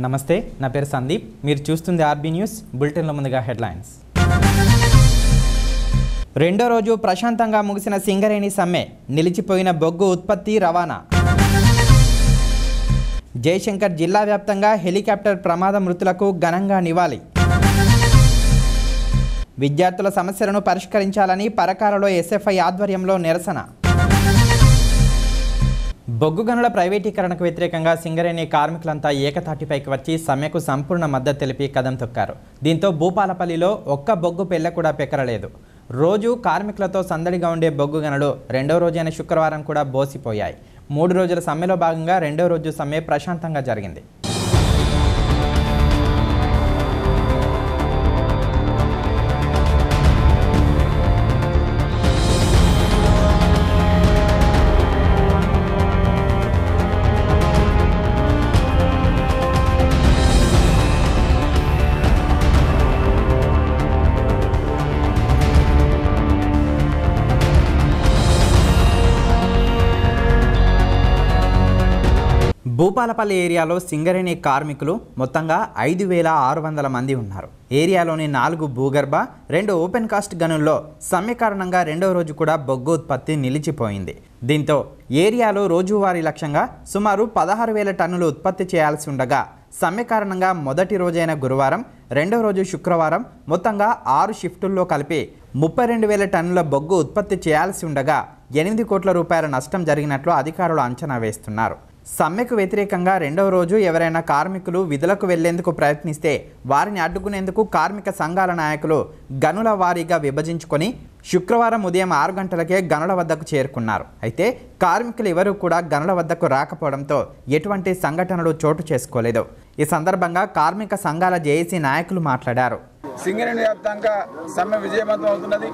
నమస్తే నా పేరు సందీప్ మీరు చూస్తుంది ఆర్బీ న్యూస్ బులెటిన్లో ముందుగా హెడ్లైన్స్ రెండో రోజు ప్రశాంతంగా ముగిసిన సింగరేణి సమ్మె నిలిచిపోయిన బొగ్గు ఉత్పత్తి రవాణా జయశంకర్ జిల్లా వ్యాప్తంగా హెలికాప్టర్ ప్రమాద మృతులకు ఘనంగా నివాళి విద్యార్థుల సమస్యలను పరిష్కరించాలని పరకాలలో ఎస్ఎఫ్ఐ ఆధ్వర్యంలో నిరసన బొగ్గు గనుల ప్రైవేటీకరణకు వ్యతిరేకంగా సింగరేణి కార్మికులంతా ఏకతాటిపైకి వచ్చి సమ్మెకు సంపూర్ణ మద్దతు తెలిపి కదం తొక్కారు దీంతో భూపాలపల్లిలో ఒక్క బొగ్గు పెళ్ళ కూడా పెక్కరలేదు రోజు కార్మికులతో సందడిగా ఉండే బొగ్గు గనులు రెండో రోజైన శుక్రవారం కూడా బోసిపోయాయి మూడు రోజుల సమ్మెలో భాగంగా రెండో రోజు సమ్మె ప్రశాంతంగా జరిగింది భూపాలపల్లి ఏరియాలో సింగరేణి కార్మికులు మొత్తంగా ఐదు వేల ఆరు వందల మంది ఉన్నారు ఏరియాలోని నాలుగు భూగర్భ రెండు ఓపెన్ కాస్ట్ గనుల్లో సమ్మె కారణంగా రెండవ రోజు కూడా బొగ్గు ఉత్పత్తి నిలిచిపోయింది దీంతో ఏరియాలో రోజువారీ లక్ష్యంగా సుమారు పదహారు వేల టన్నులు ఉత్పత్తి చేయాల్సి ఉండగా సమ్మె కారణంగా మొదటి రోజైన గురువారం రెండవ రోజు శుక్రవారం మొత్తంగా ఆరు షిఫ్టుల్లో కలిపి ముప్పై రెండు వేల టన్నుల బొగ్గు ఉత్పత్తి చేయాల్సి ఉండగా ఎనిమిది కోట్ల రూపాయల నష్టం జరిగినట్లు అధికారులు అంచనా వేస్తున్నారు సమ్మెకు వ్యతిరేకంగా రెండవ రోజు ఎవరైనా కార్మికులు విధులకు వెళ్లేందుకు ప్రయత్నిస్తే వారిని అడ్డుకునేందుకు కార్మిక సంఘాల నాయకులు గనుల వారీగా విభజించుకొని శుక్రవారం ఉదయం ఆరు గంటలకే గనుల వద్దకు చేరుకున్నారు అయితే కార్మికులు ఎవరూ కూడా గనుల వద్దకు రాకపోవడంతో ఎటువంటి సంఘటనలు చోటు చేసుకోలేదు ఈ సందర్భంగా కార్మిక సంఘాల జేఏసీ నాయకులు మాట్లాడారు సింగరేణి వ్యాప్తంగా సమ్మె విజయవంతం అవుతున్నది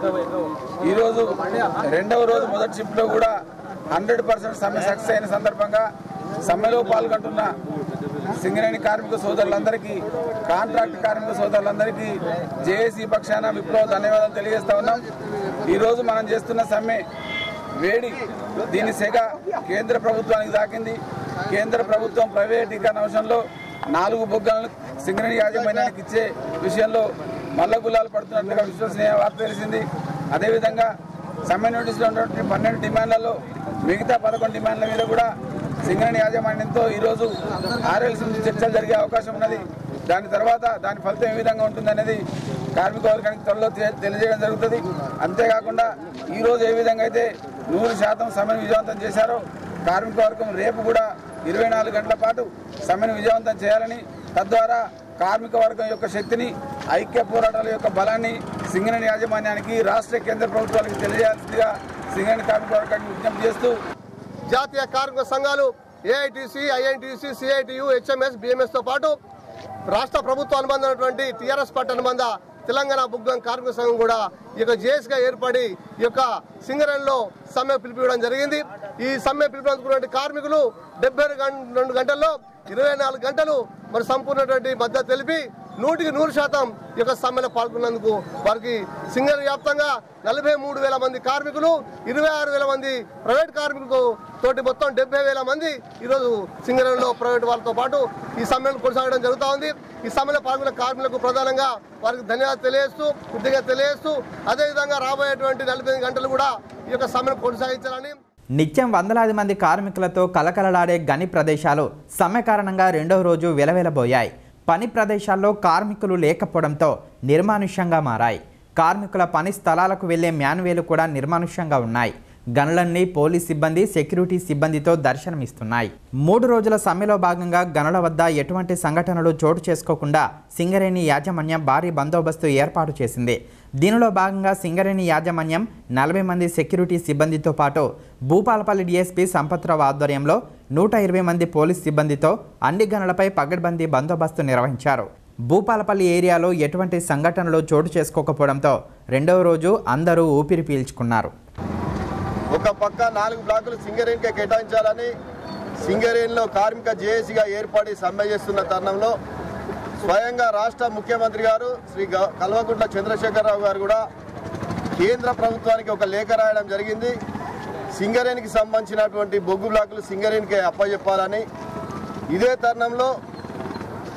ఈరోజు రెండవ రోజు మొదటి షిఫ్ట్లో కూడా హండ్రెడ్ పర్సెంట్ సమ్మె సక్సెస్ అయిన సందర్భంగా సమ్మెలో పాల్గొంటున్న సింగరేణి కార్మిక సోదరులందరికీ కాంట్రాక్ట్ కార్మిక సోదరులందరికీ జేఏసీ పక్షాన విప్లవ ధన్యవాదాలు తెలియజేస్తా ఉన్నాం ఈరోజు మనం చేస్తున్న సమ్మె వేడి దీని సెగ కేంద్ర ప్రభుత్వానికి దాకింది కేంద్ర ప్రభుత్వం ప్రైవేటీకరణ అంశంలో నాలుగు బొగ్గలను సింగరేణి యాజమాన్యానికి ఇచ్చే విషయంలో మల్ల గుల్లాలు పడుతున్నట్లుగా విశ్వసనీయ వార్త తెలిసింది అదేవిధంగా సమ్మె నోటీసులో ఉన్నటువంటి పన్నెండు డిమాండ్లలో మిగతా పదకొండు డిమాండ్ల మీద కూడా సింగరేణి యాజమాన్యంతో ఈరోజు ఆర్ఎల్సీ నుంచి చర్చలు జరిగే అవకాశం ఉన్నది దాని తర్వాత దాని ఫలితం ఏ విధంగా ఉంటుందనేది కార్మిక వర్గానికి త్వరలో తె- తెలియజేయడం జరుగుతుంది అంతేకాకుండా ఈరోజు ఏ విధంగా అయితే నూరు శాతం సమ్మెను విజయవంతం చేశారో కార్మిక వర్గం రేపు కూడా ఇరవై నాలుగు గంటల పాటు సమ్మెను విజయవంతం చేయాలని తద్వారా కార్మిక వర్గం యొక్క శక్తిని ఐక్య పోరాటాల యొక్క బలాన్ని సింగరేణి యాజమాన్యానికి రాష్ట్ర కేంద్ర ప్రభుత్వాలకు తెలియజేయాల్సిందిగా సింగరేణి కార్మిక వర్గానికి విజ్ఞప్తి చేస్తూ జాతీయ కార్మిక సంఘాలు AITC INTC CITU HMS BMS తో పాటు రాష్ట్ర ప్రభుత్వ అనుబంధమైనటువంటి టీఆర్ఎస్ పార్టీ అనుబంధ తెలంగాణ బుగ్గం కార్మిక సంఘం కూడా ఈ యొక్క జేఎస్గా ఏర్పడి ఈ యొక్క సింగరేణిలో సమ్మె పిలిపివ్వడం జరిగింది ఈ సమ్మె పిలుపుకున్నటువంటి కార్మికులు డెబ్బై రెండు గంటల్లో ఇరవై నాలుగు గంటలు మరి సంపూర్ణటువంటి మద్దతు తెలిపి నూటికి నూరు శాతం ఈ యొక్క సమ్మెలో పాల్గొన్నందుకు వారికి సింగర్ వ్యాప్తంగా నలభై మూడు వేల మంది కార్మికులు ఇరవై ఆరు వేల మంది ప్రైవేట్ కార్మికులకు తోటి మొత్తం డెబ్బై వేల మంది ఈరోజు సింగరేణిలో ప్రైవేట్ వాళ్ళతో పాటు ఈ సమ్మెను కొనసాగడం జరుగుతూ ఉంది ఈ సమ్మెలో పాల్గొన్న కార్మికులకు ప్రధానంగా వారికి ధన్యవాదాలు తెలియజేస్తూ కృతజ్ఞత తెలియజేస్తూ అదేవిధంగా రాబోయేటువంటి నలభై గంటలు కూడా ఈ యొక్క సమ్మెను కొనసాగించాలని నిత్యం వందలాది మంది కార్మికులతో కలకలలాడే గని ప్రదేశాలు సమ్మె కారణంగా రెండవ రోజు వెలవెలబోయాయి పని ప్రదేశాల్లో కార్మికులు లేకపోవడంతో నిర్మానుష్యంగా మారాయి కార్మికుల పని స్థలాలకు వెళ్లే మ్యాన్వేలు కూడా నిర్మానుష్యంగా ఉన్నాయి గనులన్నీ పోలీస్ సిబ్బంది సెక్యూరిటీ సిబ్బందితో దర్శనమిస్తున్నాయి మూడు రోజుల సమ్మెలో భాగంగా గనుల వద్ద ఎటువంటి సంఘటనలు చోటు చేసుకోకుండా సింగరేణి యాజమాన్యం భారీ బందోబస్తు ఏర్పాటు చేసింది దీనిలో భాగంగా సింగరేణి యాజమాన్యం నలభై మంది సెక్యూరిటీ సిబ్బందితో పాటు భూపాలపల్లి డీఎస్పీ సంపత్రావు ఆధ్వర్యంలో నూట ఇరవై మంది పోలీస్ సిబ్బందితో అన్ని గనులపై పగడ్బందీ బందోబస్తు నిర్వహించారు భూపాలపల్లి ఏరియాలో ఎటువంటి సంఘటనలు చోటు చేసుకోకపోవడంతో రెండవ రోజు అందరూ ఊపిరి పీల్చుకున్నారు ఒక పక్క నాలుగు బ్లాకులు సింగరేణికే కేటాయించాలని సింగరేణిలో కార్మిక జేఏసీగా ఏర్పడి సమ్మె చేస్తున్న తరుణంలో స్వయంగా రాష్ట్ర ముఖ్యమంత్రి గారు శ్రీ గ- కల్వకుంట్ల చంద్రశేఖరరావు గారు కూడా కేంద్ర ప్రభుత్వానికి ఒక లేఖ రాయడం జరిగింది సింగరేణికి సంబంధించినటువంటి బొగ్గు బ్లాకులు సింగరేణికి అప్పచెప్పాలని ఇదే తరుణంలో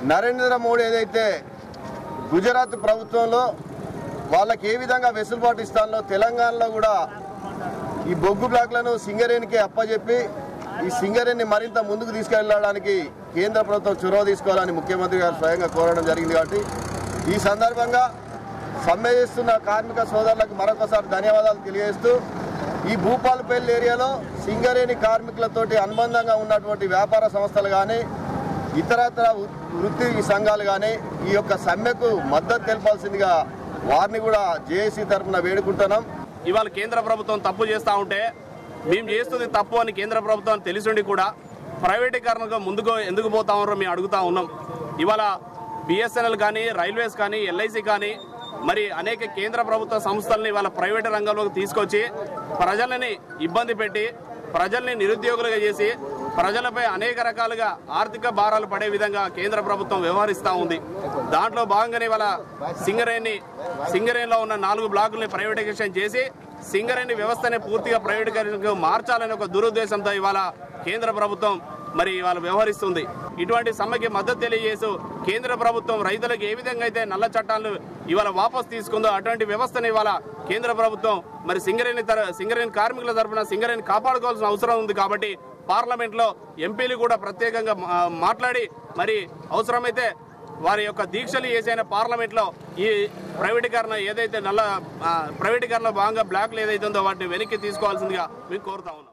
నరేంద్ర మోడీ ఏదైతే గుజరాత్ ప్రభుత్వంలో వాళ్ళకి ఏ విధంగా వెసులుబాటు ఇస్తానో తెలంగాణలో కూడా ఈ బొగ్గు బ్లాక్లను సింగరేణికి అప్పజెప్పి ఈ సింగరేణిని మరింత ముందుకు తీసుకెళ్ళడానికి కేంద్ర ప్రభుత్వం చొరవ తీసుకోవాలని ముఖ్యమంత్రి గారు స్వయంగా కోరడం జరిగింది కాబట్టి ఈ సందర్భంగా సమ్మె చేస్తున్న కార్మిక సోదరులకు మరొకసారి ధన్యవాదాలు తెలియజేస్తూ ఈ భూపాలపల్లి ఏరియాలో సింగరేణి కార్మికులతోటి అనుబంధంగా ఉన్నటువంటి వ్యాపార సంస్థలు కానీ ఇతరత్ర వృత్తి సంఘాలు కానీ ఈ యొక్క సమ్మెకు మద్దతు తెలపాల్సిందిగా వారిని కూడా జేఏసీ తరఫున వేడుకుంటున్నాం ఇవాళ కేంద్ర ప్రభుత్వం తప్పు చేస్తూ ఉంటే మేము చేస్తుంది తప్పు అని కేంద్ర ప్రభుత్వం తెలిసిండి కూడా ప్రైవేటీకరణకు ముందుకు ఎందుకు పోతా ఉన్నారో మేము అడుగుతా ఉన్నాం ఇవాళ బిఎస్ఎన్ఎల్ కానీ రైల్వేస్ కానీ ఎల్ఐసి కానీ మరి అనేక కేంద్ర ప్రభుత్వ సంస్థల్ని వాళ్ళ ప్రైవేట్ రంగంలోకి తీసుకొచ్చి ప్రజలని ఇబ్బంది పెట్టి ప్రజల్ని నిరుద్యోగులుగా చేసి ప్రజలపై అనేక రకాలుగా ఆర్థిక భారాలు పడే విధంగా కేంద్ర ప్రభుత్వం వ్యవహరిస్తూ ఉంది దాంట్లో భాగంగానే ఇవాళ సింగరేణి సింగరేణిలో ఉన్న నాలుగు బ్లాకుల్ని ప్రైవేటైజేషన్ చేసి సింగరేణి వ్యవస్థని పూర్తిగా ప్రైవేటీకరణకు మార్చాలనే ఒక దురుద్దేశంతో ఇవాళ కేంద్ర ప్రభుత్వం మరి ఇవాళ వ్యవహరిస్తుంది ఇటువంటి సమ్మెకి మద్దతు తెలియజేస్తూ కేంద్ర ప్రభుత్వం రైతులకు ఏ విధంగా అయితే నల్ల చట్టాలను ఇవాళ వాపసు తీసుకుందో అటువంటి వ్యవస్థను ఇవాళ కేంద్ర ప్రభుత్వం మరి సింగరేణి తర సింగరేణి కార్మికుల తరఫున సింగరేణి కాపాడుకోవాల్సిన అవసరం ఉంది కాబట్టి పార్లమెంట్ లో ఎంపీలు కూడా ప్రత్యేకంగా మా- మాట్లాడి మరి అవసరమైతే వారి యొక్క దీక్షలు చేసైన పార్లమెంట్ లో ఈ ప్రైవేటీకరణ ఏదైతే నల్ల ఆ, ప్రైవేటీకరణ భాగంగా బ్లాక్లు ఏదైతే ఉందో వాటిని వెనక్కి తీసుకోవాల్సిందిగా మేము కోరుతా ఉన్నాం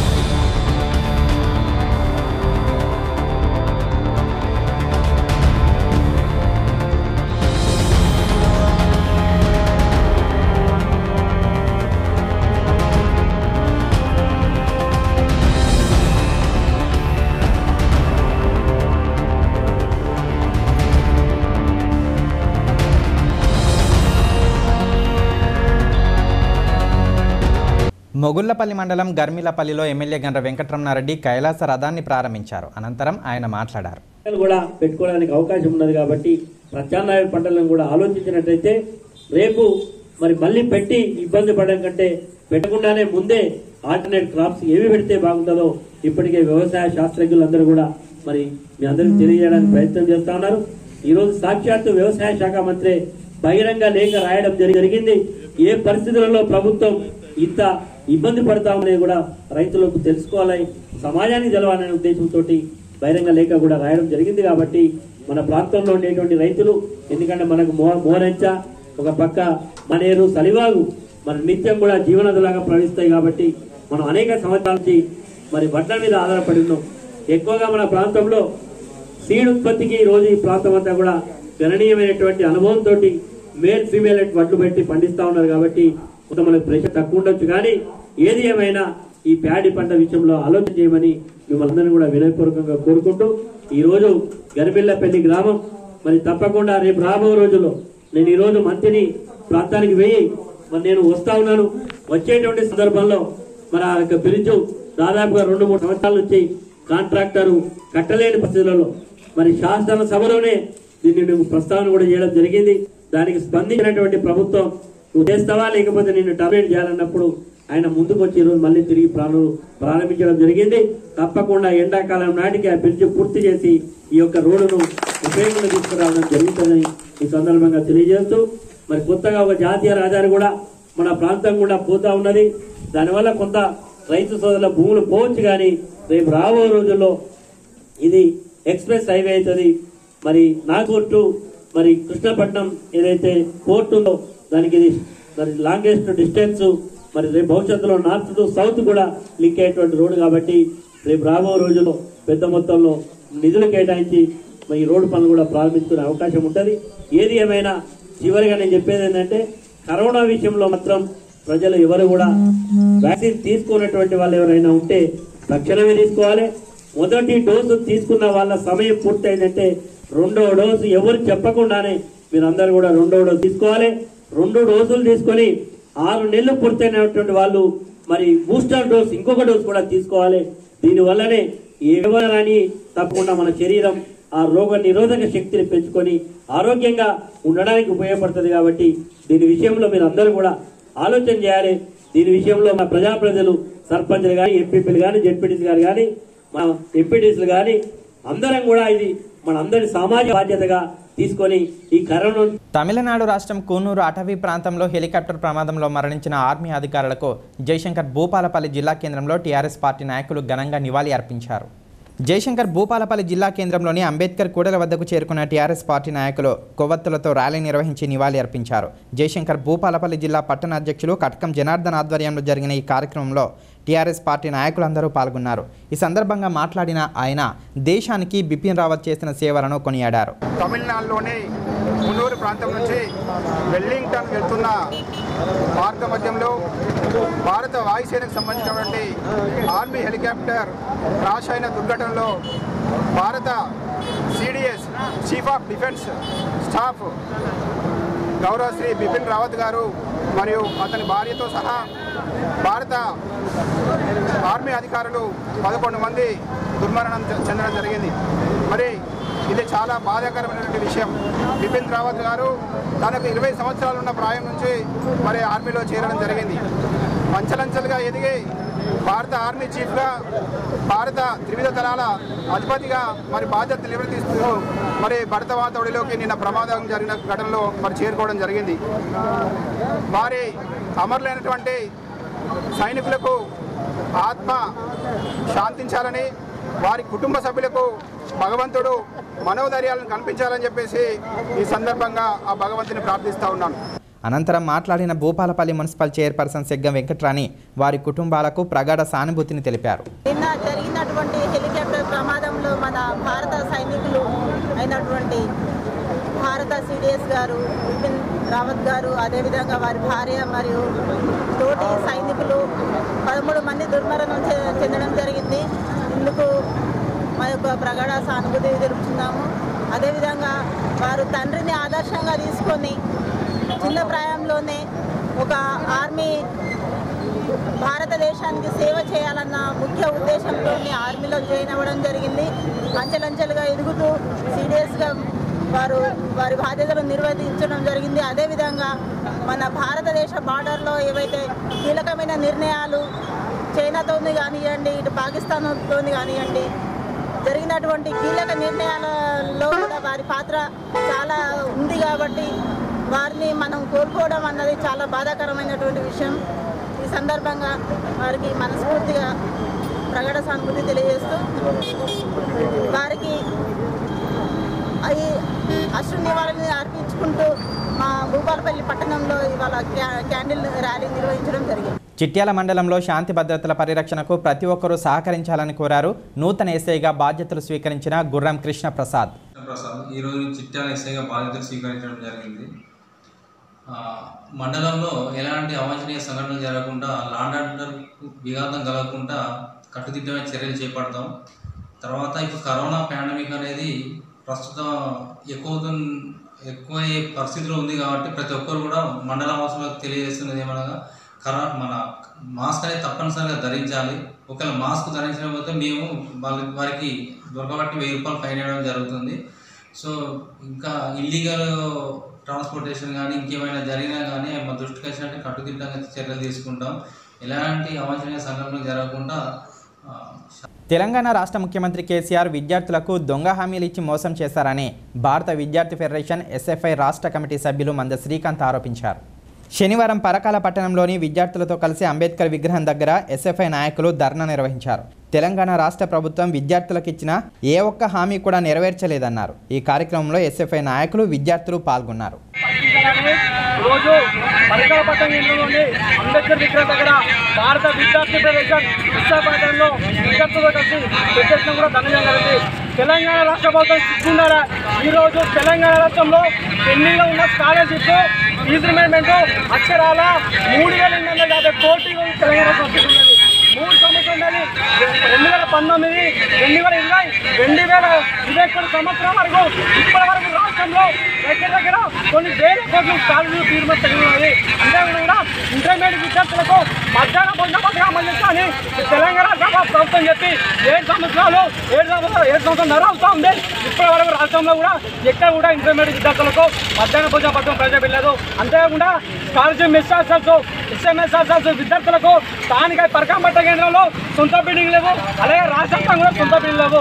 మొగుళ్లపల్లి మండలం గర్మిలపల్లిలో ఎమ్మెల్యే గండ్ర వెంకటరమణారెడ్డి కైలాస రథాన్ని ప్రారంభించారు అనంతరం ఆయన మాట్లాడారు పంటలు కూడా పెట్టుకోవడానికి అవకాశం ఉన్నది కాబట్టి ప్రత్యామ్నాయ పంటలను కూడా ఆలోచించినట్లయితే రేపు మరి మళ్ళీ పెట్టి ఇబ్బంది పడడం కంటే పెట్టకుండానే ముందే ఆల్టర్నేట్ క్రాప్స్ ఏవి పెడితే బాగుంటుందో ఇప్పటికే వ్యవసాయ శాస్త్రజ్ఞులందరూ కూడా మరి మీ అందరికీ తెలియజేయడానికి ప్రయత్నం చేస్తా ఉన్నారు ఈ రోజు సాక్షాత్తు వ్యవసాయ శాఖ మంత్రి బహిరంగ లేఖ రాయడం జరి- జరిగింది ఏ పరిస్థితులలో ప్రభుత్వం ఇంత ఇబ్బంది పడతామనేది కూడా రైతులకు తెలుసుకోవాలి సమాజానికి తెలవాలనే ఉద్దేశంతో బహిరంగ లేఖ కూడా రాయడం జరిగింది కాబట్టి మన ప్రాంతంలో ఉండేటువంటి రైతులు ఎందుకంటే మనకు మో మోరంచ ఒక పక్క మనేరు సలివాగు మన నిత్యం కూడా జీవనదులాగా ప్రవహిస్తాయి కాబట్టి మనం అనేక సంవత్సరాల నుంచి మరి వడ్ల మీద ఆధారపడి ఉన్నాం ఎక్కువగా మన ప్రాంతంలో సీడ్ ఉత్పత్తికి ఈ రోజు ఈ ప్రాంతం అంతా కూడా గణనీయమైనటువంటి అనుభవంతో మేల్ ఫీమేల్ వడ్లు పెట్టి పండిస్తా ఉన్నారు కాబట్టి కొంత మనకు ప్రెషర్ తక్కువ ఉండొచ్చు కానీ ఏది ఏమైనా ఈ ప్యాడీ పంట విషయంలో ఆలోచన చేయమని మిమ్మల్ని అందరినీ కూడా వినయపూర్వకంగా కోరుకుంటూ ఈ రోజు గరిబిల్లపల్లి గ్రామం మరి తప్పకుండా రేపు రాబో రోజుల్లో నేను ఈ రోజు మంత్రిని ప్రాంతానికి వెయ్యి మరి నేను వస్తా ఉన్నాను వచ్చేటువంటి సందర్భంలో మరి ఆ యొక్క బ్రిడ్జ్ దాదాపుగా రెండు మూడు సంవత్సరాల నుంచి కాంట్రాక్టర్ కట్టలేని పరిస్థితులలో మరి శాసన సభలోనే దీన్ని నువ్వు ప్రస్తావన కూడా చేయడం జరిగింది దానికి స్పందించినటువంటి ప్రభుత్వం నువ్వు చేస్తావా లేకపోతే నేను టర్మినేట్ చేయాలన్నప్పుడు ఆయన ముందుకు వచ్చి ఈరోజు మళ్ళీ తిరిగి ప్రాణులు ప్రారంభించడం జరిగింది తప్పకుండా ఎండాకాలం నాటికి ఆ బ్రిడ్జ్ పూర్తి చేసి ఈ యొక్క రోడ్డును ఉపయోగంలో తీసుకురావడం జరుగుతుందని ఈ సందర్భంగా తెలియజేస్తూ మరి కొత్తగా ఒక జాతీయ రహదారి కూడా మన ప్రాంతం కూడా పోతా ఉన్నది దానివల్ల కొంత రైతు సోదరుల భూములు పోవచ్చు కానీ రేపు రాబో రోజుల్లో ఇది ఎక్స్ప్రెస్ హైవే అవుతుంది మరి నాగూర్ టు మరి కృష్ణపట్నం ఏదైతే పోర్ట్ ఉందో దానికి ఇది మరి లాంగెస్ట్ డిస్టెన్స్ మరి రేపు భవిష్యత్తులో నార్త్ టు సౌత్ కూడా లింక్ అయ్యేటువంటి రోడ్డు కాబట్టి రేపు రాబో రోజుల్లో పెద్ద మొత్తంలో నిధులు కేటాయించి మరి ఈ రోడ్డు పనులు కూడా ప్రారంభించుకునే అవకాశం ఉంటుంది ఏది ఏమైనా చివరిగా నేను చెప్పేది ఏంటంటే కరోనా విషయంలో మాత్రం ప్రజలు ఎవరు కూడా వ్యాక్సిన్ తీసుకున్నటువంటి వాళ్ళు ఎవరైనా ఉంటే తక్షణమే తీసుకోవాలి మొదటి డోసు తీసుకున్న వాళ్ళ సమయం పూర్తయిందంటే రెండో డోసు ఎవరు చెప్పకుండానే మీరందరూ కూడా రెండో డోసు తీసుకోవాలి రెండు డోసులు తీసుకొని ఆరు నెలలు పూర్తయినటువంటి వాళ్ళు మరి బూస్టర్ డోస్ ఇంకొక డోస్ కూడా తీసుకోవాలి దీని వల్లనే ఎవరని తప్పకుండా మన శరీరం ఆ రోగ నిరోధక శక్తిని పెంచుకొని ఆరోగ్యంగా ఉండడానికి ఉపయోగపడుతుంది కాబట్టి దీని విషయంలో మీరు అందరూ కూడా ఆలోచన చేయాలి దీని విషయంలో మన ప్రజాప్రజలు సర్పంచ్లు కానీ ఎంపీపీలు కానీ జెడ్పీటీసీ గారు కానీ మన ఎంపీటీసీలు కానీ అందరం కూడా ఇది మనందరి సామాజిక బాధ్యతగా తీసుకొని ఈ కరోనా తమిళనాడు రాష్ట్రం కూనూరు అటవీ ప్రాంతంలో హెలికాప్టర్ ప్రమాదంలో మరణించిన ఆర్మీ అధికారులకు జయశంకర్ భూపాలపల్లి జిల్లా కేంద్రంలో టీఆర్ఎస్ పార్టీ నాయకులు ఘనంగా నివాళి అర్పించారు జయశంకర్ భూపాలపల్లి జిల్లా కేంద్రంలోని అంబేద్కర్ కూడల వద్దకు చేరుకున్న టీఆర్ఎస్ పార్టీ నాయకులు కొవ్వొత్తులతో ర్యాలీ నిర్వహించి నివాళి అర్పించారు జయశంకర్ భూపాలపల్లి జిల్లా పట్టణ అధ్యక్షులు కటకం జనార్దన్ ఆధ్వర్యంలో జరిగిన ఈ కార్యక్రమంలో టీఆర్ఎస్ పార్టీ నాయకులందరూ పాల్గొన్నారు ఈ సందర్భంగా మాట్లాడిన ఆయన దేశానికి బిపిన్ రావత్ చేసిన సేవలను కొనియాడారు తమిళనాడులోని మున్నూరు ప్రాంతం నుంచి వెల్లింగ్టన్ వెళ్తున్న మార్గ మధ్యంలో భారత వాయుసేనకు సంబంధించినటువంటి ఆర్మీ హెలికాప్టర్ క్రాష్ అయిన దుర్ఘటనలో భారత CDS chief of defence staff గౌరవ శ్రీ బిపిన్ రావత్ గారు మరియు అతని భార్యతో సహా భారత ఆర్మీ అధికారులు పదకొండు మంది దుర్మరణం చె- చెందడం జరిగింది మరి ఇది చాలా బాధాకరమైనటువంటి విషయం బిపిన్ రావత్ గారు తనకు ఇరవై సంవత్సరాలు ఉన్న ప్రాయం నుంచి మరి ఆర్మీలో చేరడం జరిగింది అంచెలంచెలుగా ఎదిగి భారత ఆర్మీ చీఫ్గా భారత త్రివిధ దళాల అధిపతిగా మరి బాధ్యతలు నిర్వర్తిస్తూ మరి భరత వాతవుడిలోకి నిన్న ప్రమాదం జరిగిన ఘటనలో మరి చేరుకోవడం జరిగింది వారి అమరులైనటువంటి సైనికులకు ఆత్మ శాంతించాలని వారి కుటుంబ సభ్యులకు భగవంతుడు మనోధైర్యాలను కల్పించాలని చెప్పేసి ఈ సందర్భంగా ఆ భగవంతుని ప్రార్థిస్తూ ఉన్నాను అనంతరం మాట్లాడిన భూపాలపల్లి మున్సిపల్ చైర్పర్సన్ సెగ్గం వెంకట్రాణి వారి కుటుంబాలకు ప్రగాఢ సానుభూతిని తెలిపారు నిన్న జరిగినటువంటి హెలికాప్టర్ ప్రమాదంలో మన భారత సైనికులు అయినటువంటి భారత సిడిఎస్ గారు బిపిన్ రావత్ గారు అదేవిధంగా వారి భార్య మరియు తోటి సైనికులు పదమూడు మంది దుర్మరణం చె- చెందడం జరిగింది ఇందుకు మా యొక్క ప్రగాఢ సానుభూతి తెలుపుతున్నాము అదేవిధంగా వారు తండ్రిని ఆదర్శంగా తీసుకొని చిన్న ప్రాయంలోనే ఒక ఆర్మీ భారతదేశానికి సేవ చేయాలన్న ముఖ్య ఉద్దేశంతో ఆర్మీలో జాయిన్ అవ్వడం జరిగింది అంచెలంచెలుగా ఎదుగుతూ సీరియస్గా వారు వారి బాధ్యతలు నిర్వర్తించడం జరిగింది అదేవిధంగా మన భారతదేశ బార్డర్లో ఏవైతే కీలకమైన నిర్ణయాలు చైనాతోని కానివ్వండి ఇటు పాకిస్తాన్తోని కానివ్వండి జరిగినటువంటి కీలక నిర్ణయాలలో కూడా వారి పాత్ర చాలా ఉంది కాబట్టి వారిని మనం కోల్పోవడం అన్నది చాలా బాధాకరమైనటువంటి విషయం ఈ సందర్భంగా వారికి మనస్ఫూర్తిగా ప్రగడ సానుభూతి తెలియజేస్తూ వారికి ఈ అశ్రు నివాళిని అర్పించుకుంటూ మా భూపాలపల్లి పట్టణంలో ఇవాళ క్యా- క్యాండిల్ ర్యాలీ నిర్వహించడం జరిగింది చిట్యాల మండలంలో శాంతి భద్రతల పరిరక్షణకు ప్రతి ఒక్కరూ సహకరించాలని కోరారు నూతన ఎస్ఐగా బాధ్యతలు స్వీకరించిన గుర్రం కృష్ణ ప్రసాద్ ప్రసాద్ ఈరోజు చిట్యాల ఎస్ఐగా బాధ్యతలు స్వీకరించడం జరిగింది ఆ, మండలంలో ఎలాంటి అవాంఛనీయ సంఘటనలు జరగకుండా లాండ్ ఆర్డర్ విఘాతం కలగకుండా కట్టుదిట్టమైన చర్యలు చేపడతాం తర్వాత ఇప్పుడు కరోనా పాండమిక్ అనేది ప్రస్తుతం ఎక్కువ ఎక్కువ పరిస్థితిలో ఉంది కాబట్టి ప్రతి ఒక్కరు కూడా మండల వాసులకు తెలియజేస్తున్నది ఏమనగా కరో మన మాస్క్ అనేది తప్పనిసరిగా ధరించాలి ఒకవేళ మాస్క్ ధరించకపోతే మేము వాళ్ళ వారికి దొరకబట్టి వెయ్యి రూపాయలు ఫైన్ వేయడం జరుగుతుంది సో ఇంకా ఇల్లీగల్ ట్రాన్స్పోర్టేషన్ కానీ ఇంకేమైనా జరిగినా కానీ మా దృష్టికి వచ్చినట్టు కట్టుదిట్టంగా చర్యలు తీసుకుంటాం ఎలాంటి అవాంఛనీయ సంఘటనలు జరగకుండా ఆ, తెలంగాణ రాష్ట్ర ముఖ్యమంత్రి కేసీఆర్ విద్యార్థులకు దొంగ హామీలు ఇచ్చి మోసం చేశారని భారత విద్యార్థి ఫెడరేషన్ ఎస్ఎఫ్ఐ రాష్ట్ర కమిటీ సభ్యులు మంద శ్రీకాంత్ ఆరోపించారు శనివారం పరకాల పట్టణంలోని విద్యార్థులతో కలిసి అంబేద్కర్ విగ్రహం దగ్గర ఎస్ఎఫ్ఐ నాయకులు ధర్నా నిర్వహించారు తెలంగాణ రాష్ట్ర ప్రభుత్వం విద్యార్థులకు ఇచ్చిన ఏ ఒక్క హామీ కూడా నెరవేర్చలేదన్నారు ఈ కార్యక్రమంలో ఎస్ఎఫ్ఐ నాయకులు విద్యార్థులు పాల్గొన్నారు రోజు పరికరపట్నం ఇంట్లోని అంబేద్కర్ విగ్రహం దగ్గర భారత విద్యార్థి ఫెడరేషన్ విశాఖపట్నంలో విద్యార్థులతో కలిసి పెట్టేసిన కూడా ధన్యవాదం జరిగింది తెలంగాణ రాష్ట్ర ప్రభుత్వం సిగ్గున్నారా ఈ రోజు తెలంగాణ రాష్ట్రంలో పెండింగ్లో ఉన్న స్కాలర్షిప్ ఫీజు రిమెంట్ అక్షరాల మూడు వేల ఎనిమిది వందల యాభై కోట్లు తెలంగాణ రాష్ట్రం ఉన్నది మూడు సంవత్సరాలు రెండు వేల పంతొమ్మిది రెండు వేల ఇరవై రెండు వేల ఇరవై ఒకటి సంవత్సరం వరకు ఇప్పటి వరకు రాష్ట్రంలో దగ్గర దగ్గర కొన్ని వేల కోట్లు స్కాలర్షిప్ ఫీజు తగ్గినది అంతేకాకుండా ఇంటర్మీడియట్ విద్యార్థులకు మధ్యాహ్న భోజన పథకం అందించాలని తెలంగాణ రాష్ట్ర ప్రభుత్వం చెప్పి ఏడు సంవత్సరాలు ఏడు సంవత్సరాలు ఏడు సంవత్సరాలు నర అవుతా ఉంది ఇప్పటి వరకు రాష్ట్రంలో కూడా ఎక్కడ కూడా ఇంటర్మీడియట్ విద్యార్థులకు మధ్యాహ్న భోజన పథకం ప్రవేశపెట్టలేదు అంతేకాకుండా scholarship miss hostels SMS hostels విద్యార్థులకు స్థానిక పరకాంపట్ట కేంద్రంలో సొంత బిల్డింగ్ లేవు అలాగే రాష్ట్రంలో కూడా సొంత బిల్డింగ్ లేవు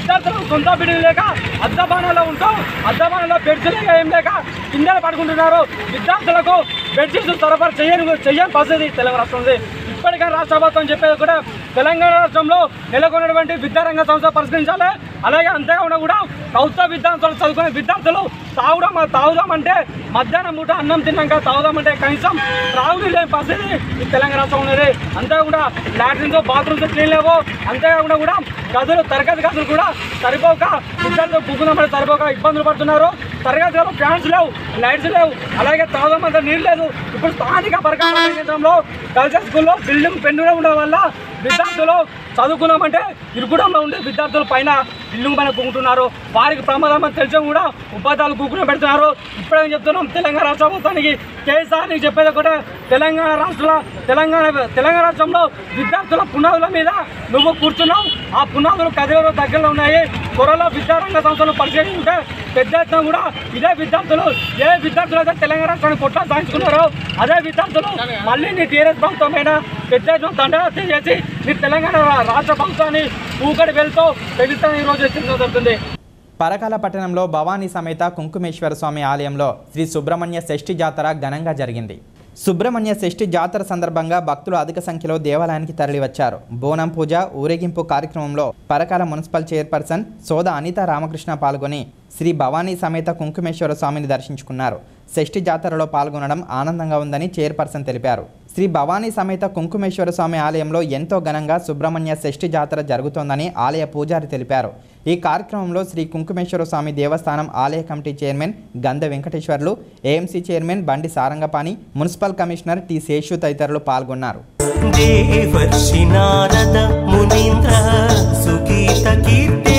విద్యార్థులకు సొంత బిడ్డలు లేక అద్దబాణంలో ఉంటూ అద్దబాణంలో బెడ్స్ లేక ఏం లేక కిందలు పడుకుంటున్నారు విద్యార్థులకు బెడ్షీట్స్ సరఫరా చేయని చేయని పరిస్థితి తెలంగాణ రాష్ట్రం ఉంది ఇప్పటికే రాష్ట్ర ప్రభుత్వం చెప్పేది కూడా తెలంగాణ రాష్ట్రంలో నెలకొన్నటువంటి విద్యారంగ సంస్థ పరిష్కరించాలి అలాగే అంతేకాకుండా కూడా ప్రభుత్వ విద్యార్థులు చదువుకునే విద్యార్థులు తాగుదాం తాగుదామంటే మధ్యాహ్నం పూట అన్నం తిన్నాక తాగుదామంటే కనీసం త్రాగుడు లేని పరిస్థితి ఈ తెలంగాణ రాష్ట్రం ఉన్నది అంతేకాకుండా లాట్రిన్స్ బాత్రూమ్స్ క్లీన్ లేవు అంతేకాకుండా కూడా గదులు తరగతి గదులు కూడా సరిపోక విద్యార్థులు కూకున్నామంటే సరిపోక ఇబ్బందులు పడుతున్నారు తరగతి గదులు ఫ్యాన్స్ లేవు లైట్స్ లేవు అలాగే తాగుదామంటే నీళ్ళు లేదు ఇప్పుడు స్థానిక పరికార కేంద్రంలో కల్చర్ స్కూల్లో బిల్డింగ్ పెండుగా ఉండడం వల్ల విద్యార్థులు చదువుకున్నామంటే ఇరుకుడంలో ఉండే విద్యార్థుల పైన బిల్డింగ్ పైన కూకుంటున్నారు వారికి ప్రమాదం అని తెలిసి కూడా ఉపాధ్యాయులు కూకుని పెడుతున్నారు ఇప్పుడే చెప్తున్నాం తెలంగాణ రాష్ట్ర ప్రభుత్వానికి కేసీఆర్ నీకు చెప్పేది ఒకటే తెలంగాణ రాష్ట్ర తెలంగాణ తెలంగాణ రాష్ట్రంలో విద్యార్థుల పునాదుల మీద నువ్వు కూర్చున్నావు ఆ పునాదులు కదిలో దగ్గరలో ఉన్నాయి త్వరలో విద్యారంగ సంస్థలు పరిశీలించుంటే పెద్ద ఎత్తున కూడా ఇదే విద్యార్థులు ఏ విద్యార్థులు అయితే తెలంగాణ రాష్ట్రాన్ని కొట్లా సాధించుకున్నారో అదే విద్యార్థులు మళ్ళీ నీ టీఆర్ఎస్ ప్రభుత్వమైన పెద్ద ఎత్తున దండయాత్ర చేసి నీ తెలంగాణ రాష్ట్ర ప్రభుత్వాన్ని ఊకడి వెళ్తూ తెలుస్తాను ఈరోజు హెచ్చరించడం జరుగుతుంది పరకాల పట్టణంలో భవానీ సమేత కుంకుమేశ్వర స్వామి ఆలయంలో శ్రీ సుబ్రహ్మణ్య షష్ఠి జాతర ఘనంగా జరిగింది సుబ్రహ్మణ్య షష్ఠి జాతర సందర్భంగా భక్తులు అధిక సంఖ్యలో దేవాలయానికి తరలివచ్చారు బోనం పూజ ఊరేగింపు కార్యక్రమంలో పరకాల మున్సిపల్ చైర్పర్సన్ సోద అనిత రామకృష్ణ పాల్గొని శ్రీ భవానీ సమేత కుంకుమేశ్వర స్వామిని దర్శించుకున్నారు షష్ఠి జాతరలో పాల్గొనడం ఆనందంగా ఉందని చైర్పర్సన్ తెలిపారు శ్రీ భవానీ సమేత కుంకుమేశ్వర స్వామి ఆలయంలో ఎంతో ఘనంగా సుబ్రహ్మణ్య షష్ఠి జాతర జరుగుతోందని ఆలయ పూజారి తెలిపారు ఈ కార్యక్రమంలో శ్రీ కుంకుమేశ్వర స్వామి దేవస్థానం ఆలయ కమిటీ చైర్మన్ గంధ Venkateswarlu AMC chairman Bandi Sarangapani municipal commissioner T Seshu తదితరులు పాల్గొన్నారు దేవర్షి నారద మునీంద్ర సుగీత కీర్తే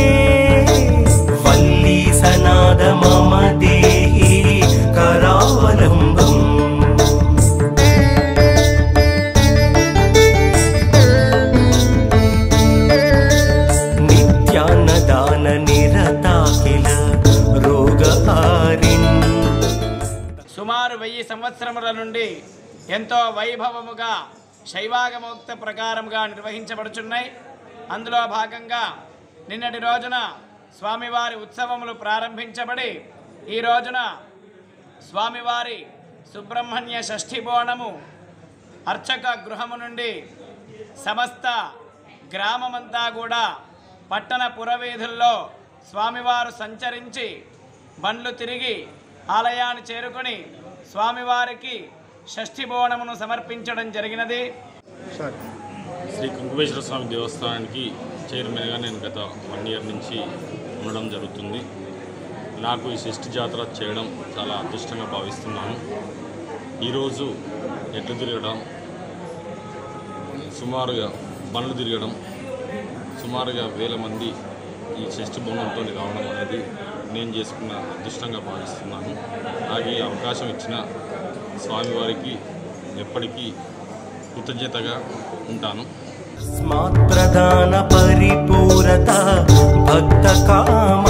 వల్లీ సనాద మమ దేహి కరావలంబం నిత్యాన్నదాన నిరతాకిల రోగహారిన్ సుమారు వెయ్యి సంవత్సరముల నుండి ఎంతో వైభవముగా శైవాగమోక్త ప్రకారముగా నిర్వహించబడుచున్నాయి అందులో భాగంగా నిన్నటి రోజున స్వామివారి ఉత్సవములు ప్రారంభించబడి ఈ రోజున స్వామివారి సుబ్రహ్మణ్య షష్ఠి బోనము అర్చక గృహము నుండి సమస్త గ్రామమంతా కూడా పట్టణ పురవీధుల్లో స్వామివారు సంచరించి బండ్లు తిరిగి ఆలయాన్ని చేరుకొని స్వామివారికి షష్ఠి బోనమును సమర్పించడం జరిగినది శ్రీ కుంకుమేశ్వర స్వామి దేవస్థానానికి చైర్మన్గా నేను గత వన్ ఇయర్ నుంచి ఉండడం జరుగుతుంది నాకు ఈ షష్ఠి జాతర చేయడం చాలా అదృష్టంగా భావిస్తున్నాను ఈరోజు ఎడ్లు తిరగడం సుమారుగా బండ్లు తిరగడం సుమారుగా వేల మంది ఈ షష్ఠి భవనంతో రావడం అనేది నేను చేసుకున్న అదృష్టంగా భావిస్తున్నాను నాకు ఈ అవకాశం ఇచ్చిన స్వామివారికి ఎప్పటికీ కృతజ్ఞతగా ఉంటాను స్మాత్ ప్రధాన పరిపూరత భక్త కామా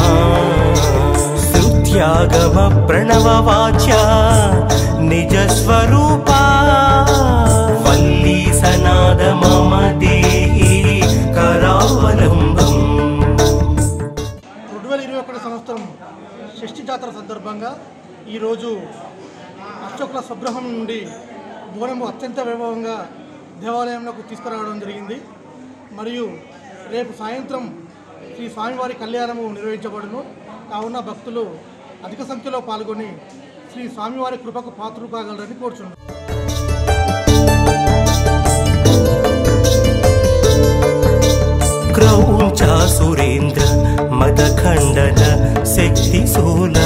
శృత్యాగమ ప్రణవ వాచ్య నిజ స్వరూపా వల్లీ సనాద మమ దేహి కరావలంబం రెండు వేల ఇరవై ఒకటి సంవత్సరం షష్ఠి జాతర సందర్భంగా ఈరోజు అర్చకుల స్వగృహం నుండి బోనము అత్యంత వైభవంగా దేవాలయంలోకి తీసుకురావడం జరిగింది మరియు రేపు సాయంత్రం శ్రీ స్వామివారి కళ్యాణము నిర్వహించబడును కావున భక్తులు అధిక సంఖ్యలో పాల్గొని శ్రీ స్వామివారి కృపకు పాత్రలు కాగలరని కోరుచున్నాను క్రౌంచ సురేంద్ర మదఖండన శక్తిశూల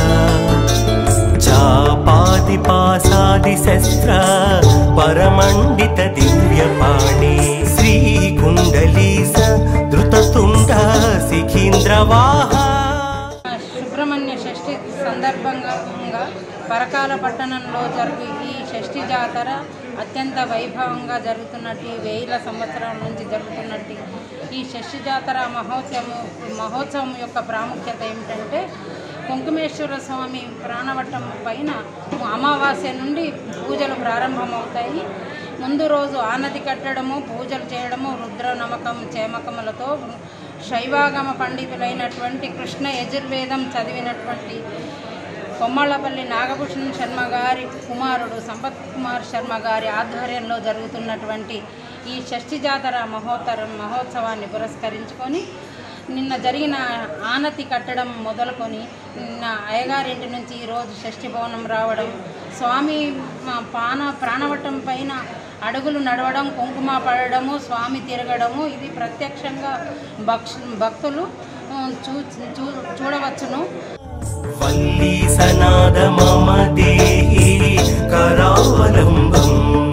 చాపాది పాసాది శస్త్ర పరమండిత దివ్యపాణి శ్రీ కుండలీస ధృతతుండ సిఖీంద్రవాహ సుబ్రహ్మణ్య షష్ఠి సందర్భంగా పరకాల పట్టణంలో జరుగు ఈ షష్ఠి జాతర అత్యంత వైభవంగా జరుగుతున్నట్టు వేల సంవత్సరాల నుంచి జరుగుతున్నట్టు ఈ షష్ఠి జాతర మహోత్సవం మహోత్సవం యొక్క ప్రాముఖ్యత ఏమిటంటే కుంకుమేశ్వర స్వామి ప్రాణవట్టం పైన అమావాస్య నుండి పూజలు ప్రారంభమవుతాయి ముందు రోజు ఆనతి కట్టడము పూజలు చేయడము రుద్ర నమకం చేమకములతో శైవాగమ పండితులైనటువంటి కృష్ణ యజుర్వేదం చదివినటువంటి కొమ్మళ్ళపల్లి నాగభూషణ్ శర్మ గారి కుమారుడు సంపత్ కుమార్ శర్మ గారి ఆధ్వర్యంలో జరుగుతున్నటువంటి ఈ షష్ఠి జాతర మహోత్తరం మహోత్సవాన్ని పురస్కరించుకొని నిన్న జరిగిన ఆనతి కట్టడం మొదలుకొని నిన్న అయ్యగారింటి నుంచి ఈరోజు షష్ఠి భవనం రావడం స్వామి మా పాన ప్రాణవట్టం పైన అడుగులు నడవడం కుంకుమ పడడము స్వామి తిరగడము ఇది ప్రత్యక్షంగా భక్ష భక్తులు ఆ, చూ చూ చూడవచ్చును వల్లీ సనాద మమ దేహి కరావలంబం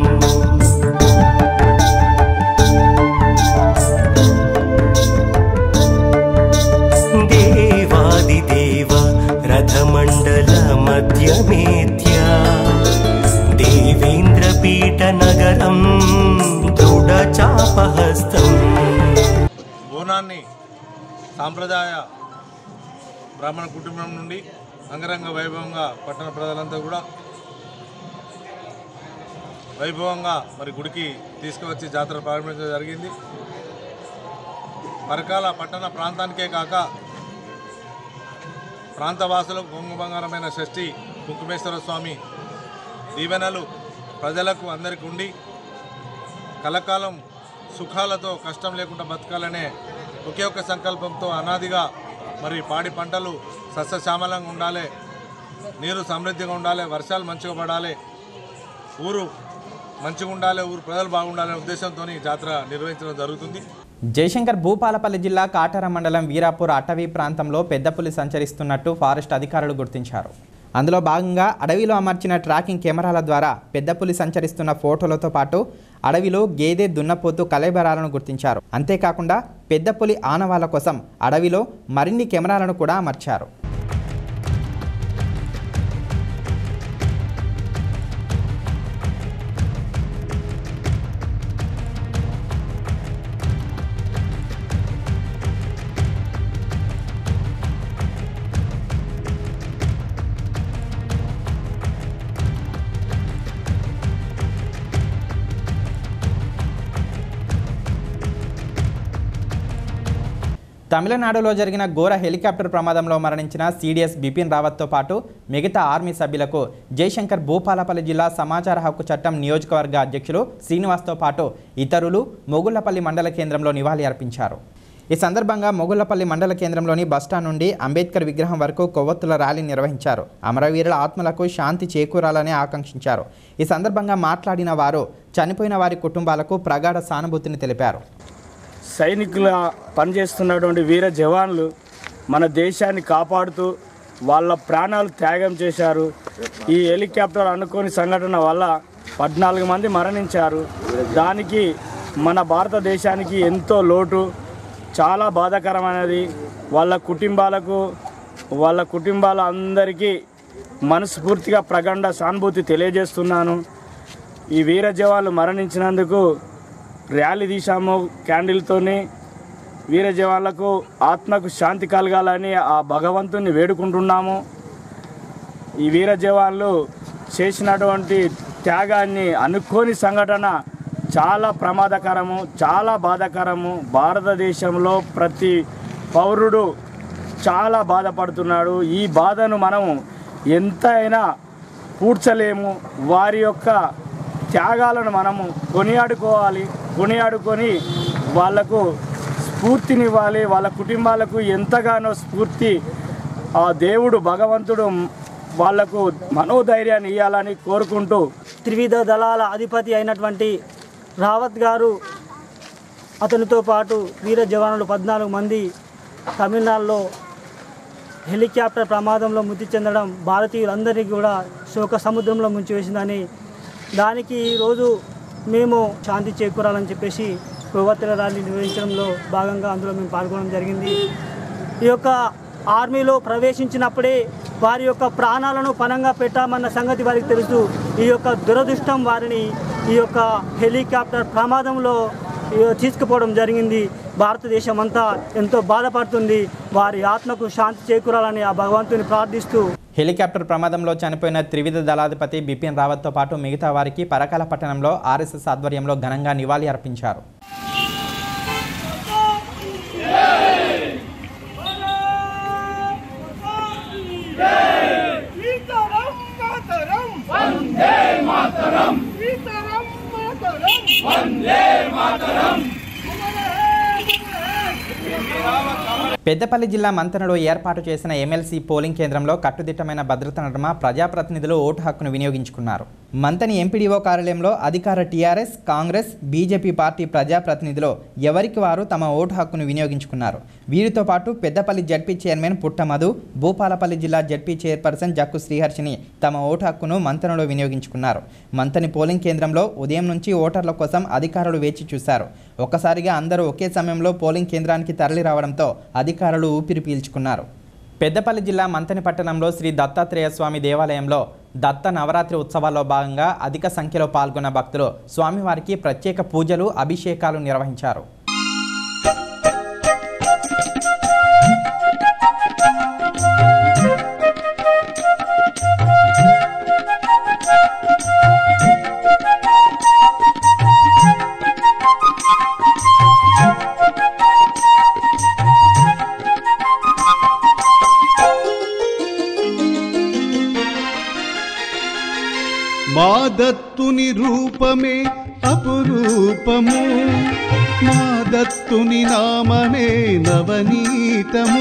దేవాదిదేవ రథమండల మధ్యమేత్య దేవేంద్రపీఠ నగరం దృఢ చాపహస్తం బోనాన్ని సాంప్రదాయ బ్రాహ్మణ కుటుంబం నుండి అంగరంగ వైభవంగా పట్టణ ప్రజలంతా కూడా వైభవంగా మరి గుడికి తీసుకువచ్చి జాతర ప్రారంభించడం జరిగింది పరకాల పట్టణ ప్రాంతానికే కాక ప్రాంతవాసులకు కొంగు బంగారమైన షష్ఠి కుంకుమేశ్వర స్వామి దీవెనలు ప్రజలకు అందరికీ ఉండి కలకాలం సుఖాలతో కష్టం లేకుండా బతకాలనే ఒకే ఒక సంకల్పంతో అనాదిగా మరి పాడి పంటలు సస్యశ్యామలంగా ఉండాలి నీరు సమృద్ధిగా ఉండాలి వర్షాలు మంచిగా పడాలి ఊరు మంచిగా ఉండాలి ఊరు ప్రజలు బాగుండాలనే ఉద్దేశంతో జాతర నిర్వహించడం జరుగుతుంది జయశంకర్ భూపాలపల్లి జిల్లా కాటర మండలం వీరాపూర్ అటవీ ప్రాంతంలో పెద్ద పులి సంచరిస్తున్నట్టు ఫారెస్ట్ అధికారులు గుర్తించారు అందులో భాగంగా అడవిలో అమర్చిన ట్రాకింగ్ కెమెరాల ద్వారా పెద్ద పులి సంచరిస్తున్న ఫోటోలతో పాటు అడవిలో గేదె దున్నపోతు కలేబరాలను గుర్తించారు అంతేకాకుండా పెద్ద పులి ఆనవాళ్ల కోసం అడవిలో మరిన్ని కెమెరాలను కూడా అమర్చారు తమిళనాడులో జరిగిన ఘోర హెలికాప్టర్ ప్రమాదంలో మరణించిన సీడీఎస్ బిపిన్ రావత్తో పాటు మిగతా ఆర్మీ సభ్యులకు జయశంకర్ భూపాలపల్లి జిల్లా సమాచార హక్కు చట్టం నియోజకవర్గ అధ్యక్షులు శ్రీనివాస్తో పాటు ఇతరులు మొగుళ్లపల్లి మండల కేంద్రంలో నివాళి అర్పించారు ఈ సందర్భంగా మొగుళ్లపల్లి మండల కేంద్రంలోని బస్టాండ్ నుండి అంబేద్కర్ విగ్రహం వరకు కొవ్వొత్తుల ర్యాలీ నిర్వహించారు అమరవీరుల ఆత్మలకు శాంతి చేకూరాలని ఆకాంక్షించారు ఈ సందర్భంగా మాట్లాడిన వారు చనిపోయిన వారి కుటుంబాలకు ప్రగాఢ సానుభూతిని తెలిపారు సైనికుల పనిచేస్తున్నటువంటి వీర జవాన్లు మన దేశాన్ని కాపాడుతూ వాళ్ళ ప్రాణాలు త్యాగం చేశారు ఈ హెలికాప్టర్ అనుకోని సంఘటన వల్ల పద్నాలుగు మంది మరణించారు దానికి మన భారతదేశానికి ఎంతో లోటు చాలా బాధాకరమైనది వాళ్ళ కుటుంబాలకు వాళ్ళ కుటుంబాల అందరికీ మనస్ఫూర్తిగా ప్రగండ సానుభూతి తెలియజేస్తున్నాను ఈ వీర జవాన్లు మరణించినందుకు ర్యాలీ తీశాము క్యాండిల్తోని వీర జవాన్లకు ఆత్మకు శాంతి కలగాలని ఆ భగవంతుని వేడుకుంటున్నాము ఈ వీర జవాన్లు చేసినటువంటి త్యాగాన్ని అనుకోని సంఘటన చాలా ప్రమాదకరము చాలా బాధాకరము భారతదేశంలో ప్రతి పౌరుడు చాలా బాధపడుతున్నాడు ఈ బాధను మనము ఎంతైనా పూడ్చలేము వారి యొక్క త్యాగాలను మనము కొనియాడుకోవాలి కొనియాడుకొని వాళ్లకు స్ఫూర్తినివ్వాలి వాళ్ళ కుటుంబాలకు ఎంతగానో స్ఫూర్తి ఆ దేవుడు భగవంతుడు వాళ్లకు మనోధైర్యాన్ని ఇవ్వాలని కోరుకుంటూ త్రివిధ దళాల అధిపతి అయినటువంటి రావత్ గారు అతనితో పాటు వీర జవానులు పద్నాలుగు మంది తమిళనాడులో హెలికాప్టర్ ప్రమాదంలో మృతి చెందడం భారతీయులందరికీ కూడా శోక సముద్రంలో ముంచివేసిందని దానికి ఈరోజు మేము శాంతి చేకూరాలని చెప్పేసి కొవ్వొత్తుల ర్యాలీ నిర్వహించడంలో భాగంగా అందులో మేము పాల్గొనడం జరిగింది ఈ యొక్క ఆర్మీలో ప్రవేశించినప్పుడే వారి యొక్క ప్రాణాలను పనంగా పెట్టామన్న సంగతి వారికి తెలుసు ఈ యొక్క దురదృష్టం వారిని ఈ యొక్క హెలికాప్టర్ ప్రమాదంలో ఈ తీసుకుపోవడం జరిగింది భారతదేశం అంతా ఎంతో బాధపడుతుంది వారి ఆత్మకు శాంతి చేకూరాలని ఆ భగవంతుని ప్రార్థిస్తూ హెలికాప్టర్ ప్రమాదంలో చనిపోయిన త్రివిధ దళాధిపతి బిపిన్ రావత్తో పాటు మిగతా వారికి పరకాల పట్టణంలో ఆర్ఎస్ఎస్ ఆధ్వర్యంలో ఘనంగా నివాళి అర్పించారు Yeah! పెద్దపల్లి జిల్లా మంతనలో ఏర్పాటు చేసిన ఎమ్మెల్సీ పోలింగ్ కేంద్రంలో కట్టుదిట్టమైన భద్రత నడుమ ప్రజాప్రతినిధులు ఓటు హక్కును వినియోగించుకున్నారు మంతని ఎంపీడీఓ కార్యాలయంలో అధికార టీఆర్ఎస్ కాంగ్రెస్ బీజేపీ పార్టీ ప్రజాప్రతినిధులు ఎవరికి వారు తమ ఓటు హక్కును వినియోగించుకున్నారు వీరితో పాటు పెద్దపల్లి జడ్పీ చైర్మన్ పుట్టమధు భూపాలపల్లి జిల్లా జడ్పీ చైర్పర్సన్ జక్కు శ్రీహర్షిని తమ ఓటు హక్కును మంతనలో వినియోగించుకున్నారు మంతని పోలింగ్ కేంద్రంలో ఉదయం నుంచి ఓటర్ల కోసం అధికారులు వేచి చూశారు ఒక్కసారిగా అందరూ ఒకే సమయంలో పోలింగ్ కేంద్రానికి తరలి రావడంతో అధికారులు ఊపిరి పీల్చుకున్నారు పెద్దపల్లి జిల్లా మంతని పట్టణంలో శ్రీ దత్తాత్రేయ స్వామి దేవాలయంలో దత్త నవరాత్రి ఉత్సవాల్లో భాగంగా అధిక సంఖ్యలో పాల్గొన్న భక్తులు స్వామివారికి ప్రత్యేక పూజలు అభిషేకాలు నిర్వహించారు మా దత్తుని రూపమే అపురూపము మా దత్తుని నామమే నవనీతము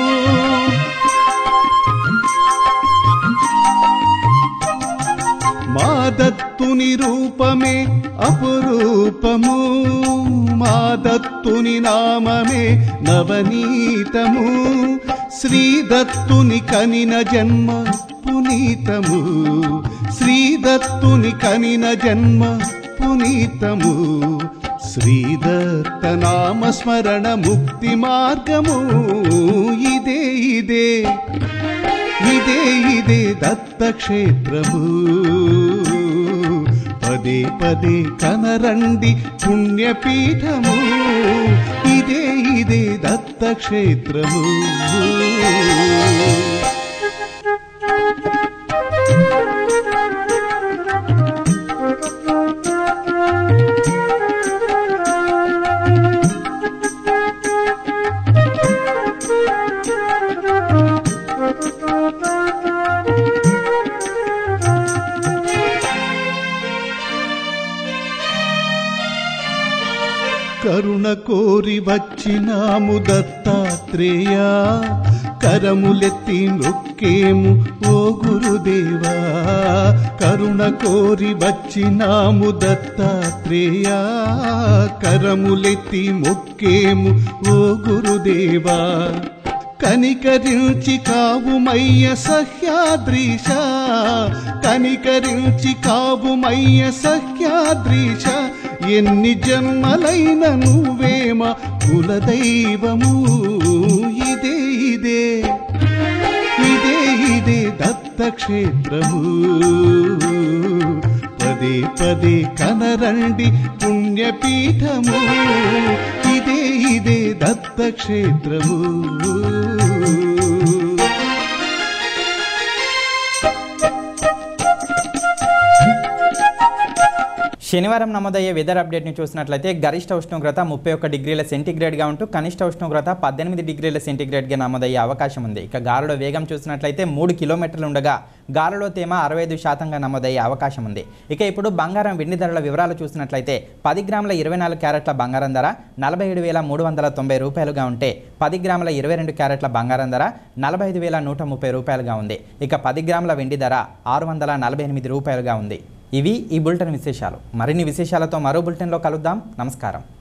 మా దత్తుని రూపమే అపురూపము మా దత్తుని నామమే నవనీతము శ్రీ దత్తుని కనిన జన్మ పునీతము శ్రీదత్తుని కనిన జన్మ పునీతము శ్రీదత్త నామ స్మరణ ముక్తి మార్గము ఇదే ఇదే ఇదే ఇదే దత్త క్షేత్రము పదే పదే కనరండి పుణ్యపీఠము ఇదే ఇదే దత్త క్షేత్రము కరుణ కోరి వచ్చినాము దత్తాత్రేయ కరములెత్తి మొక్కేము ఓ గురుదేవా కరుణ కోరి వచ్చినాము దత్తాత్రేయ కరములెత్తి మొక్కేము ఓ గురుదేవా కనికరించి కావుమయ్య సహ్యాద్రీష కనికరించి కావుమయ్య సహ్యాద్రీష ఎన్ని జన్మలైన నువ్వేమ కులదైవము ఇదే ఇదే ఇదే ఇదే దత్త క్షేత్రము పదే పదే కనరండి పుణ్యపీఠము ఇదే ఇదే దత్త క్షేత్రము శనివారం నమోదయ్యే వెదర్ అప్డేట్ని చూసినట్లయితే గరిష్ట ఉష్ణోగ్రత ముప్పై ఒక్క డిగ్రీల సెంటీగ్రేడ్గా ఉంటూ కనిష్ట ఉష్ణోగ్రత పద్దెనిమిది డిగ్రీల సెంటీగ్రేడ్గా నమోదయ్యే అవకాశం ఉంది ఇక గాలులో వేగం చూసినట్లయితే మూడు కిలోమీటర్లు ఉండగా గాలులో తేమ అరవై ఐదు శాతంగా నమోదయ్యే అవకాశం ఉంది ఇక ఇప్పుడు బంగారం వెండి ధరల వివరాలు చూసినట్లయితే పది గ్రాముల ఇరవై నాలుగు క్యారెట్ల బంగారం ధర నలభై ఏడు వేల మూడు వందల తొంభై రూపాయలుగా ఉంటే పది గ్రాముల ఇరవై రెండు క్యారెట్ల బంగారం ధర నలభై ఐదు వేల నూట ముప్పై రూపాయలుగా ఉంది ఇక పది గ్రాముల వెండి ధర ఆరు వందల నలభై ఎనిమిది రూపాయలుగా ఉంది ఇవి ఈ బులెటిన్ విశేషాలు మరిన్ని విశేషాలతో మరో బులెటిన్లో కలుద్దాం నమస్కారం